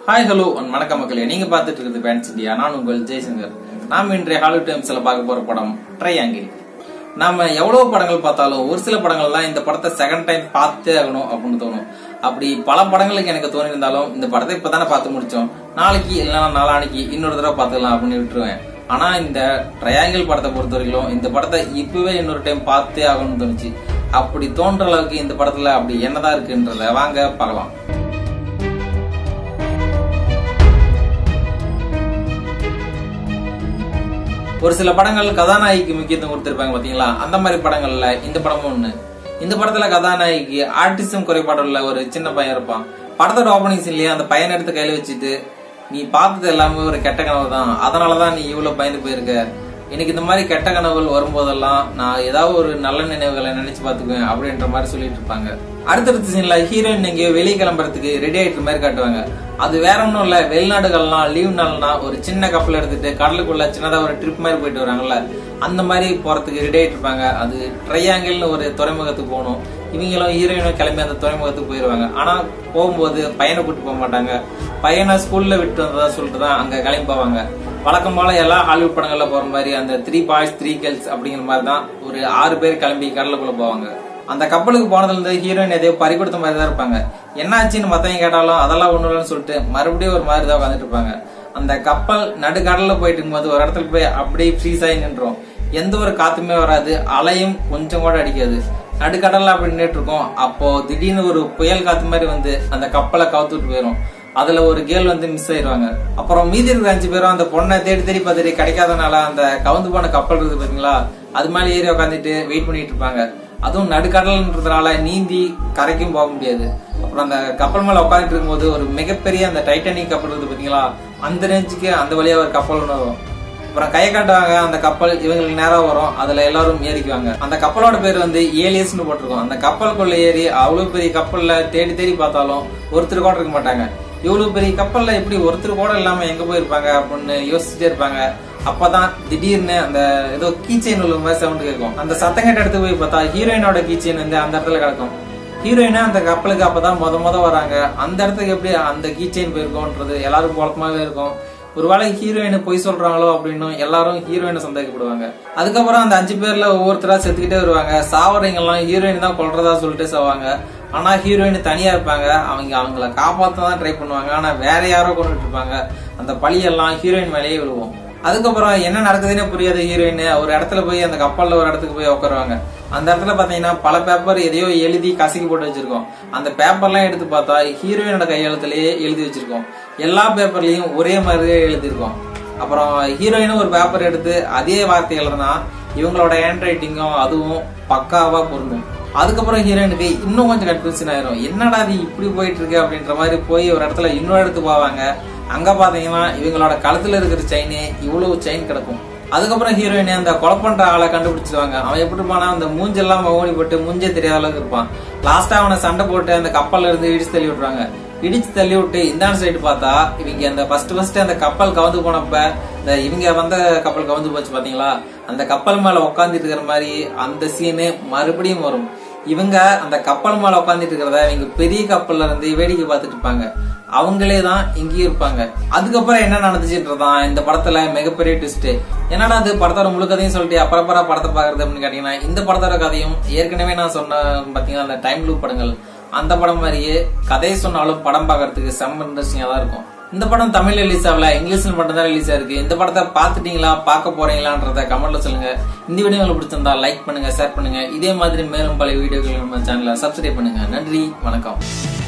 hi hello வணக்கம் மக்களே நீங்க பார்த்துட்டு இருக்கிறது பேண்ட்ஸ் இந்தியா நான் உங்கள் ஜெய்சங்கர் நாம் இன்றைய ஹாலிவுட் டைம்ஸ்ல பார்க்க போற படம் ட்ரையாங்கிள் நாம எவ்வளவு படங்கள் பார்த்தாலும் ஒரு சில படங்கள்லாம் இந்த படத்தை செகண்ட் டைம் பார்த்தே ஆகணும் அப்படின்னு தோணும் அப்படி பல படங்களுக்கு எனக்கு தோணி இருந்தாலும் இந்த படத்தை இப்பதானே பார்த்து முடிச்சோம் நாளைக்கு இல்லைன்னா நாளானைக்கு இன்னொரு தடவை பார்த்துக்கலாம் அப்படின்னு விட்டுருவேன் ஆனா இந்த ட்ரையாங்கிள் படத்தை பொறுத்த வரைக்கும் இந்த படத்தை இப்பவே இன்னொரு டைம் பார்த்தே ஆகணும்னு தோணுச்சு அப்படி தோன்ற அளவுக்கு இந்த படத்துல அப்படி என்னதான் இருக்குன்றத வாங்க பார்க்கலாம் ஒரு சில படங்கள் கதாநாயகிக்கு முக்கியத்துவம் கொடுத்திருப்பாங்க பாத்தீங்களா அந்த மாதிரி படங்கள்ல இந்த படமும் ஒண்ணு இந்த படத்துல கதாநாயகி ஆர்டிசம் குறைபாடுள்ள ஒரு சின்ன பையன் இருப்பான் படத்தோட ஓப்பனிங் சீன்லயே அந்த பையனை எடுத்து கையில வச்சுட்டு நீ பார்த்தது எல்லாமே ஒரு கெட்ட கனவு தான் அதனாலதான் நீ இவ்வளவு பயந்து போயிருக்க எனக்கு இந்த மாதிரி கெட்ட கனவுகள் வரும்போதெல்லாம் நான் ஏதாவது ஒரு நல்ல நினைவுகளை நினைச்சு பாத்துக்குவேன் அப்படின்ற மாதிரி சொல்லிட்டு இருப்பாங்க அடுத்தடுத்த சீன்ல ஹீரோயின் எங்கேயோ வெளியே கிளம்புறதுக்கு ரெடி ஆயிட்டு மாதிரி காட்டுவாங்க அது வேற ஒன்றும் இல்ல வெளிநாடுகள்லாம் லீவ் நாள்னா ஒரு சின்ன கப்பல் எடுத்துட்டு கடலுக்குள்ள சின்னதா ஒரு ட்ரிப் மாதிரி போயிட்டு வராங்கல்ல அந்த மாதிரி போறதுக்கு ரெடி ஆயிட்டு இருப்பாங்க அது ட்ரையாங்கிள்னு ஒரு துறைமுகத்துக்கு போகணும் இவங்களும் ஹீரோயினும் கிளம்பி அந்த துறைமுகத்துக்கு போயிருவாங்க ஆனா போகும்போது பையனை கூட்டு போக மாட்டாங்க பையனை ஸ்கூல்ல விட்டு வந்ததா சொல்லிட்டு தான் அங்க கிளம்பி போவாங்க வழக்கம் போல எல்லா ஹாலிவுட் படங்கள்ல போற மாதிரி அந்த த்ரீ பாய்ஸ் த்ரீ கேர்ள்ஸ் அப்படிங்கிற மாதிரி தான் ஒரு ஆறு பேர் கிளம்பி கடலுக்குள்ள போவாங்க அந்த கப்பலுக்கு போனதுல இருந்து ஹீரோயின் எதையோ பறி கொடுத்த மாதிரி தான் இருப்பாங்க என்னாச்சுன்னு மத்தவங்க கேட்டாலும் அதெல்லாம் ஒண்ணு இல்லைன்னு சொல்லிட்டு மறுபடியும் ஒரு மாதிரி தான் உட்காந்துட்டு இருப்பாங்க அந்த கப்பல் நடுக்கடல்ல போயிட்டு இருக்கும்போது ஒரு இடத்துல போய் அப்படியே ஃப்ரீஸ் ஆகி நின்றோம் எந்த ஒரு காத்துமே வராது அலையும் கொஞ்சம் கூட அடிக்காது நடுக்கடல்ல அப்படி நின்றுட்டு இருக்கோம் அப்போ திடீர்னு ஒரு புயல் காத்து மாதிரி வந்து அந்த கப்பலை கவுத்துட்டு போயிரும் அதுல ஒரு கேர்ள் வந்து மிஸ் ஆயிருவாங்க அப்புறம் மீதி இருக்கிற அஞ்சு பேரும் அந்த பொண்ணை தேடி தேடி பார்த்துட்டு கிடைக்காதனால அந்த கவுந்து போன கப்பல் இருக்குது பாத்தீங்களா அது மேல ஏறி உட்காந்துட்டு வெயிட் பண்ணிட்டு இருப்பாங்க அதுவும் நடுக்கடல்ன்றதுனால நீந்தி கரைக்கும் போக முடியாது அப்புறம் அந்த கப்பல் மேல உட்காந்துட்டு இருக்கும்போது ஒரு மிகப்பெரிய அந்த டைட்டானிக் கப்பல் இருக்குது பாத்தீங்களா அந்த ரேஞ்சுக்கு அந்த வழியா ஒரு கப்பல் ஒன்று வரும் அப்புறம் கையை காட்டுவாங்க அந்த கப்பல் இவங்களுக்கு நேரம் வரும் அதுல எல்லாரும் ஏறிக்குவாங்க அந்த கப்பலோட பேர் வந்து ஏலியஸ்னு போட்டிருக்கோம் அந்த கப்பலுக்குள்ள ஏறி அவ்வளவு பெரிய கப்பல்ல தேடி தேடி பார்த்தாலும் ஒருத்தர் கூட இருக்க மாட்டாங்க இவ்வளவு பெரிய கப்பல்ல எப்படி ஒருத்தர் கூட இல்லாம எங்க போயிருப்பாங்க அப்படின்னு யோசிச்சுட்டே இருப்பாங்க அப்பதான் திடீர்னு அந்த ஏதோ கீச்சைன் உள்ள மாதிரி சவுண்ட் கேட்கும் அந்த சத்தம் கேட்ட இடத்துக்கு போய் பார்த்தா ஹீரோயினோட கீச்சைன் வந்து அந்த இடத்துல கிடக்கும் ஹீரோயினா அந்த கப்பலுக்கு அப்பதான் முத முத வராங்க அந்த இடத்துக்கு எப்படி அந்த கீச்சைன் போயிருக்கோன்றது எல்லாரும் குழப்பமாவே இருக்கும் ஒருவேளை ஹீரோயினை பொய் சொல்றாங்களோ அப்படின்னு எல்லாரும் ஹீரோயினை சந்தேகப்படுவாங்க அதுக்கப்புறம் அந்த அஞ்சு பேர்ல ஒவ்வொருத்தரா செத்துக்கிட்டே வருவாங்க சாவறவங்க எல்லாம் ஹீரோயின் தான் கொல்றதா சொல்லிட்டு சாவாங்க ஆனா ஹீரோயின் தனியா இருப்பாங்க அவங்க அவங்கள காப்பாத்த தான் ட்ரை பண்ணுவாங்க ஆனா வேற யாரோ கொண்டுட்டு இருப்பாங்க அந்த பழியெல்லாம் ஹீரோயின் மேலேயே விழுவோம் அதுக்கப்புறம் என்ன நடக்குதுன்னே புரியாத ஹீரோயின் ஒரு இடத்துல போய் அந்த கப்பல்ல ஒரு இடத்துக்கு போய் உட்காருவாங்க அந்த இடத்துல பாத்தீங்கன்னா பல பேப்பர் எதையோ எழுதி கசக்கி போட்டு வச்சிருக்கோம் அந்த பேப்பர்லாம் எடுத்து பார்த்தா ஹீரோயினோட கையெழுத்துலயே எழுதி வச்சிருக்கோம் எல்லா பேப்பர்லயும் ஒரே மாதிரியே எழுதியிருக்கோம் அப்புறம் ஹீரோயினும் ஒரு பேப்பர் எடுத்து அதே வார்த்தைகள் தான் இவங்களோட ஹேண்ட் ரைட்டிங்கும் அதுவும் பக்காவா பொருந்தும் அதுக்கப்புறம் ஹீரோயினுக்கு இன்னும் கொஞ்சம் கன்ஃபியூஷன் ஆயிரும் என்னடா அது இப்படி போயிட்டு இருக்கு அப்படின்ற மாதிரி போய் ஒரு இடத்துல இன்னொரு இடத்துக்கு போவாங்க அங்க பாத்தீங்கன்னா இவங்களோட கழுத்துல இருக்கிற செயின் இவ்வளவு செயின் கிடக்கும் அதுக்கப்புறம் ஹீரோயின் அந்த கொலை பண்ற ஆளை கண்டுபிடிச்சிருவாங்க அவன் எப்படி இருப்பானா அந்த மூஞ்செல்லாம் மகோனி போட்டு மூஞ்சே தெரியாத அளவுக்கு இருப்பான் லாஸ்டா அவனை சண்டை போட்டு அந்த கப்பல்ல இருந்து இடிச்சு தள்ளி விட்டுறாங்க இடிச்சு தள்ளி விட்டு இந்த சைடு பார்த்தா இவங்க அந்த ஃபர்ஸ்ட் ஃபர்ஸ்ட் அந்த கப்பல் கவுந்து போனப்ப இந்த இவங்க வந்த கப்பல் கவுந்து போச்சு பாத்தீங்களா அந்த கப்பல் மேல உட்காந்துட்டு இருக்கிற மாதிரி அந்த சீனு மறுபடியும் வரும் இவங்க அந்த கப்பல் மேல உட்காந்துட்டு இருக்கிறத இவங்க பெரிய கப்பல்ல இருந்து வேடிக்கை பார்த்துட்டு இருப்பாங்க அவங்களே தான் இங்கேயும் இருப்பாங்க அதுக்கப்புறம் என்ன நடந்துச்சுன்றதான் இந்த படத்துல மிகப்பெரிய ட்விஸ்ட் என்னடா அது படத்தோட முழு கதையும் சொல்லிட்டு அப்புறப்பறம் படத்தை பாக்குறது அப்படின்னு கேட்டீங்கன்னா இந்த படத்தோட கதையும் ஏற்கனவே நான் சொன்ன பாத்தீங்கன்னா அந்த டைம் லூப் படங்கள் அந்த படம் மாதிரியே கதையை சொன்னாலும் படம் பாக்குறதுக்கு செம்ம இன்ட்ரெஸ்டிங்கா தான் இருக்கும் இந்த படம் தமிழ் ரிலீஸ் ஆகல இங்கிலீஷ்ல மட்டும் தான் ரிலீஸ் ஆயிருக்கு இந்த படத்தை பாத்துட்டீங்களா பார்க்க போறீங்களான்றத கமெண்ட்ல சொல்லுங்க இந்த வீடியோ உங்களுக்கு பிடிச்சிருந்தா லைக் பண்ணுங்க ஷேர் பண்ணுங்க இதே மாதிரி மேலும் பல வீடியோக்கள் நம்ம சேனலை சப்ஸ்கிரைப் பண்ணுங்க நன்றி வணக்கம்